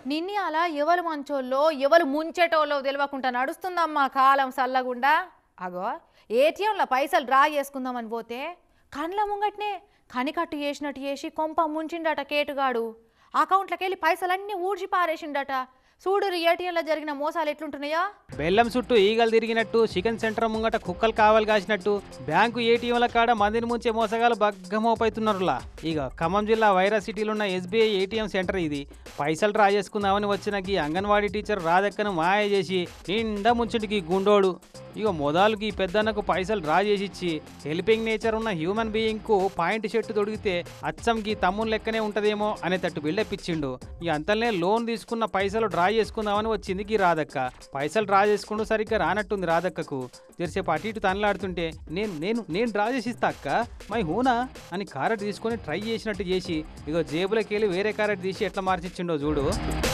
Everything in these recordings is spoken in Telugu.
నిన్ని అలా ఎవరు మంచోళ్ళో ఎవరు ముంచేటోళ్ళో తెలియకుండా నడుస్తుందమ్మా కాలం సల్లగుండా అగో ఏటీఎంలో పైసలు డ్రా చేసుకుందామని పోతే కండ్ల ముంగట్నే కనికట్టు చేసినట్టు చేసి కొంప ముంచిండట కేటుగాడు అకౌంట్లోకి వెళ్ళి పైసలన్నీ ఊడ్చి పారేసిండట చూడు ఏటీఎంలో జరిగిన మోసాలు ఎట్లుంటున్నాయో బెల్లం చుట్టూ ఈగలు తిరిగినట్టు చికెన్ సెంటర్ ముంగట కుక్కలు కావాలి కాసినట్టు బ్యాంకు ఏటీఎంల కాడ మందిని ముంచే మోసగాలు బగ్గమోపైతున్నారులా ఇక ఖమ్మం జిల్లా వైరా సిటీలో ఉన్న ఎస్బీఐ ఏటీఎం సెంటర్ ఇది పైసలు డ్రా చేసుకుందామని వచ్చిన ఈ అంగన్వాడీ టీచర్ రాదక్కను మాయ చేసి నిండా ముంచుడికి గుండోడు ఇక మొదలుకి ఈ పెద్దన్నకు పైసలు డ్రా చేసి ఇచ్చి హెల్పింగ్ నేచర్ ఉన్న హ్యూమన్ బీయింగ్ కు పాయింట్ షర్ట్ తొడిగితే అచ్చంకి తమ్ముని లెక్కనే ఉంటదేమో అనేటట్టు బిల్డప్ ఇచ్చిండు ఈ అంతలనే లోన్ తీసుకున్న పైసలు డ్రా చేసుకుందామని వచ్చింది ఈ రాధక్క పైసలు డ్రా చేసుకుంటూ సరిగ్గా రానట్టుంది రాధక్కకు తెరిసేపు అటు ఇటు తనలాడుతుంటే నేను నేను నేను డ్రా చేసి ఇస్తా అక్క మై హూనా అని కారెట్ తీసుకొని ట్రై చేసినట్టు చేసి ఇగో జేబులోకి వెళ్ళి వేరే కారెట్ తీసి ఎట్లా మార్చిచ్చిండో చూడు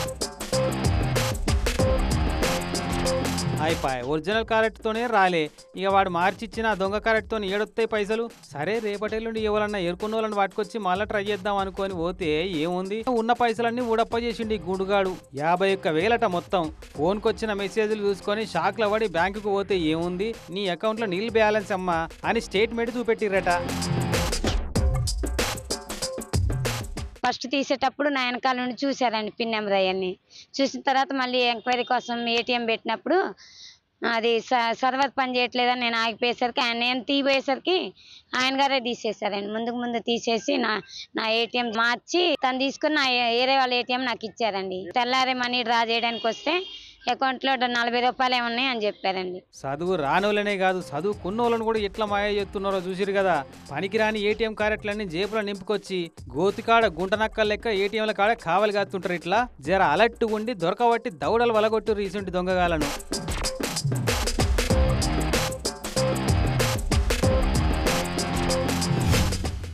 అయిపోయి ఒరిజినల్ కారెట్తోనే రాలే ఇక వాడు మార్చిచ్చిన దొంగ కారెట్తో ఏడొస్తాయి పైసలు సరే రేపటెల్లుండి ఎవరన్నా ఎరుకున్న వాళ్ళని పట్టుకొచ్చి మళ్ళీ ట్రై చేద్దాం అనుకొని పోతే ఏముంది ఉన్న పైసలన్నీ ఊడప్ప చేసిండు ఈ గుడుగాడు యాభై ఒక్క వేలట మొత్తం ఫోన్కి వచ్చిన మెసేజ్లు చూసుకొని షాక్లో పడి బ్యాంకుకు పోతే ఏముంది నీ అకౌంట్లో నీల్ బ్యాలెన్స్ అమ్మా అని స్టేట్మెంట్ చూపెట్టిర్రట ఫస్ట్ తీసేటప్పుడు నా వెనకాల నుండి చూశారండి పిన్ నెంబర్ అవన్నీ చూసిన తర్వాత మళ్ళీ ఎంక్వైరీ కోసం ఏటీఎం పెట్టినప్పుడు అది స- సర్వర్ పని చేయట్లేదని నేను ఆగిపోయేసరికి ఆయన నేను తీయబోయేసరికి ఆయన గారే తీసేశారండి ముందుకు ముందు తీసేసి నా నా ఏటీఎం మార్చి తను తీసుకుని నా ఏ- వేరే వాళ్ళ ఏటీఎం నాకు ఇచ్చారండి తెల్లారే మనీ డ్రా చేయడానికి వస్తే అకౌంట్లో నలభై రూపాయలు ఉన్నాయి అని చెప్పారండి చదువు రానోళ్ళనే కాదు చదువుకున్నోళ్ళని కూడా ఎట్లా మాయ చేస్తున్నారో చూసిరు కదా పనికిరాని ఏటీఎం కారెట్లన్నీ జేబులో నింపుకొచ్చి గోతికాడ గుంటనక్కల లెక్క ఏటీఎంల కాడ కావలి కాస్తుంటారు ఇట్లా జర అలర్ట్ ఉండి దొరకబట్టి దౌడలు వలగొట్టు రీసెంట్ దొంగగాలను